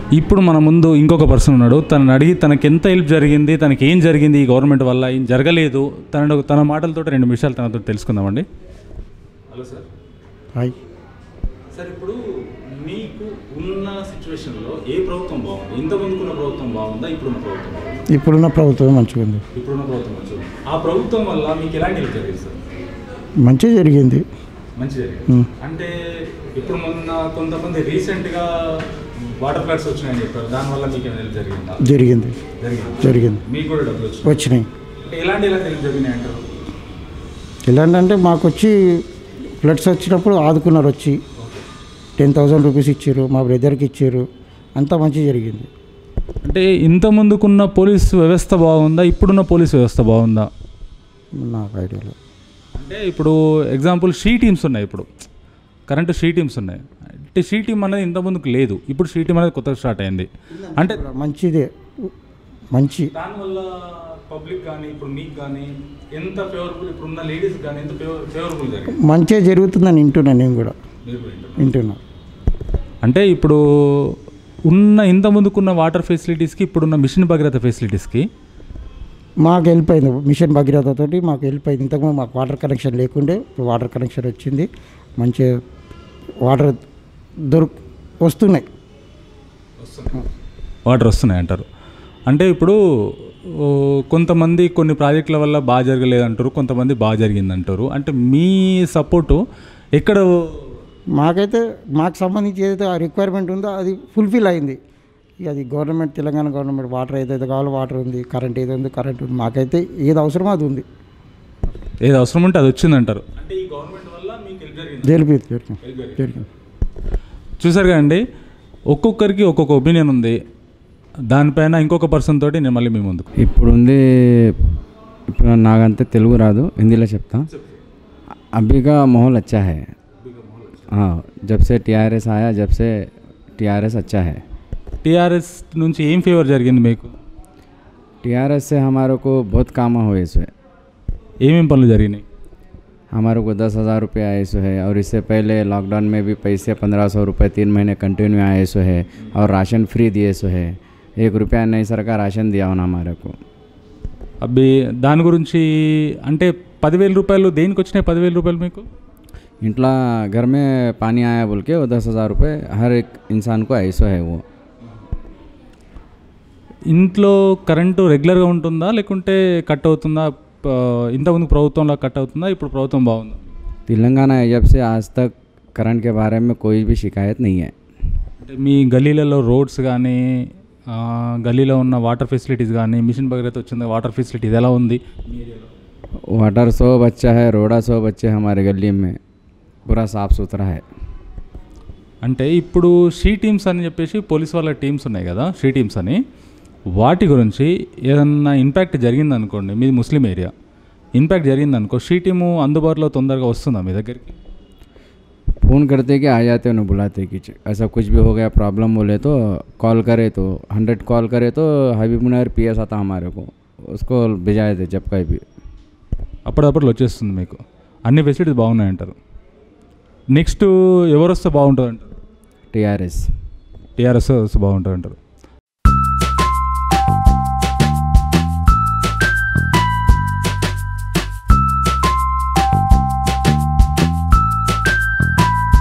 ఇప్పుడు మన ముందు ఇంకొక పర్సన్ ఉన్నాడు తనని అడిగి తనకి ఎంత హెల్ప్ జరిగింది తనకి ఏం జరిగింది ఈ గవర్నమెంట్ వల్ల ఏం జరగలేదు తన తన మాటలతో రెండు విషయాలు తనతో తెలుసుకుందామండి హలో సార్ హాయ్ సార్ ఇప్పుడు మీకు ఉన్న సిచ్యువేషన్లో ఏ ప్రభుత్వం బాగుంది ఇంత ముందుకున్న ప్రభుత్వం బాగుందా ఇప్పుడున్న ప్రభుత్వం బాగుందా ఇప్పుడున్న ప్రభుత్వం మంచిగా ఉంది ఇప్పుడున్న ప్రభుత్వం మంచిగా ఉంది. ఆ ప్రభుత్వం వల్ల మీకు ఎలాంటి హెల్ప్ జరిగింది సార్ మంచిగా జరిగింది మంచి జరిగింది మ్. అంటే ఇప్పుడు మొన్న కొంతమంది రీసెంట్గా వాటర్ ఫ్లడ్స్ వచ్చినాయని చెప్పారు దానివల్ల మీకు ఏమైనా హెల్ప్ జరిగిందా జరిగింది జరిగింది జరిగింది మీకు కూడా డబ్బులు వచ్చినాయి వచ్చినాయి అంటే ఎలాంటి ఎలాంటి హెల్ప్ జరిగినాయి అంటారు ఎలాంటంటే మాకు వచ్చి ఫ్లడ్స్ వచ్చినప్పుడు ఆదుకున్నారు వచ్చి టెన్ థౌజండ్ రూపీస్ ఇచ్చారు మా బ్రదర్కి ఇచ్చారు అంతా మంచిగా జరిగింది అంటే ఇంత ముందుకున్న పోలీస్ వ్యవస్థ బాగుందా ఇప్పుడున్న పోలీస్ వ్యవస్థ బాగుందా నాకు ఐడియాలో అంటే ఇప్పుడు ఎగ్జాంపుల్ షీ టీమ్స్ ఉన్నాయి ఇప్పుడు కరెంట్ షీ టీమ్స్ ఉన్నాయి అంటే షీ టీమ్ అనేది ఇంత ముందుకు లేదు ఇప్పుడు షీ టీమ్ అనేది కొత్తగా స్టార్ట్ అయింది అంటే మంచిదే మంచి దానివల్ల పబ్లిక్ కానీ ఇప్పుడు మీకు కానీ ఎంత ఫేవరబుల్ ఇప్పుడున్న లేడీస్ కానీ ఎంత ఫేవరబుల్ జరిగింది మంచిగా జరుగుతుందని వింటున్నాను నేను కూడా మీరు కూడా వింటారు. వింటున్నా అంటే ఇప్పుడు ఉన్న ఇంత ముందుకున్న వాటర్ ఫెసిలిటీస్కి ఇప్పుడున్న మిషన్ భగీరథ ఫెసిలిటీస్కి మాకు హెల్ప్ అయింది మిషన్ భగీరథ తోటి మాకు హెల్ప్ అయింది ఇంతకుముందు మాకు వాటర్ కనెక్షన్ లేకుండే ఇప్పుడు వాటర్ కనెక్షన్ వచ్చింది మంచిగా వాటర్ దొరుకు వస్తున్నాయి వాటర్ వస్తున్నాయి అంటారు అంటే ఇప్పుడు ఓ, కొంతమంది కొన్ని ప్రాజెక్టుల వల్ల బాగా జరగలేదు అంటారు కొంతమంది బాగా జరిగింది అంటారు అంటే మీ సపోర్టు ఎక్కడ మాకైతే మాకు సంబంధించి ఏదైతే ఆ రిక్వైర్మెంట్ ఉందో అది ఫుల్ఫిల్ అయింది ఇక అది గవర్నమెంట్ తెలంగాణ గవర్నమెంట్ వాటర్ ఏదైతే కావాలో వాటర్ ఉంది కరెంట్ ఏది ఉంది కరెంట్ ఉంది మాకైతే ఏది అవసరమో అది ఉంది ఏది అవసరం ఉంటే అది వచ్చింది అంటారు అంటే ఈ గవర్నమెంట్ వల్ల మీకు హెల్ప్ జరిగింది జరిపింది జరిగింది జరిగింది చూసారు కదండి ఒక్కొక్కరికి ఒక్కొక్క ఒపీనియన్ ఉంది దానిపైన ఇంకొక పర్సన్ తోటి నేను మళ్ళీ మీ ముందుకు ఇప్పుడు ఉంది ఇప్పుడు నాకంతే తెలుగు రాదు హిందీలో చెప్తా अभी का माहौल अच्छा है हाँ जब से टीआरएस आया जब से टीआरएस अच्छा है టీఆర్ఎస్ నుంచి ఏం ఫేవర్ జరిగింది మీకు टीआरएस से हमारे को बहुत काम हुए इसमें ఏమేం పనులు జరిగినాయి हमारे को दस हज़ार रुपये आए सो है और इससे पहले लॉकडाउन में भी पैसे पंद्रह सौ रुपये तीन महीने कंटिन्यू आए सो है और राशन फ्री दिए सो है एक रुपया नहीं सरकार राशन दिया होना हमारे को అవి దాని గురించి అంటే పదివేల రూపాయలు దేనికి వచ్చినాయి పదివేల రూపాయలు మీకు इंटला घर में पानी आया बोल के वो दस हज़ार रुपये हर एक इंसान को ऐसो है वो ఇంట్లో కరెంటు రెగ్యులర్గా ఉంటుందా లేకుంటే కట్ అవుతుందా ప- ఇంతకుముందు ప్రభుత్వంలో కట్ అవుతుందా ఇప్పుడు ప్రభుత్వం బాగుందా तेलंगाना है जब से आज तक करंट के बारे में कोई भी शिकायत नहीं है అంటే మీ గలీలలో రోడ్స్ కానీ ఆ, గలీలో ఉన్న వాటర్ ఫెసిలిటీస్ కానీ మిషన్ భగీరథ వచ్చింది వాటర్ ఫెసిలిటీస్ ఎలా ఉంది మీ ఏరియాలో वाटर सब अच्छा है रोडा सब अच्छे हैं हमारे गली में पूरा साफ़ सुथरा है అంటే ఇప్పుడు షీ టీమ్స్ అని చెప్పేసి పోలీస్ వాళ్ళ టీమ్స్ ఉన్నాయి కదా షీ టీమ్స్ అని వాటి గురించి ఏదన్నా ఇంపాక్ట్ జరిగింది అనుకోండి మీది ముస్లిం ఏరియా ఇంపాక్ట్ జరిగింది అనుకో షీ టీము అందుబాటులో తొందరగా వస్తుందా మీ దగ్గరికి फ़ोन करते कि आ जाते उन्हें बुलाते कि च- ऐसा कुछ भी हो गया प्रॉब्लम बोले तो कॉल करे तो हंड्रेड कॉल करे तो हबीब नगर पी एस आता हमारे को उसको भिजाए थे जब कहीं भी అప్పుడప్పుడు వచ్చేస్తుంది మీకు అన్ని ఫెసిలిటీస్ బాగున్నాయి అంటారు నెక్స్ట్ ఎవరు వస్తే బాగుంటుంది అంటారు टी आर एस టీఆర్ఎస్ వస్తే బాగుంటుంది అంటారు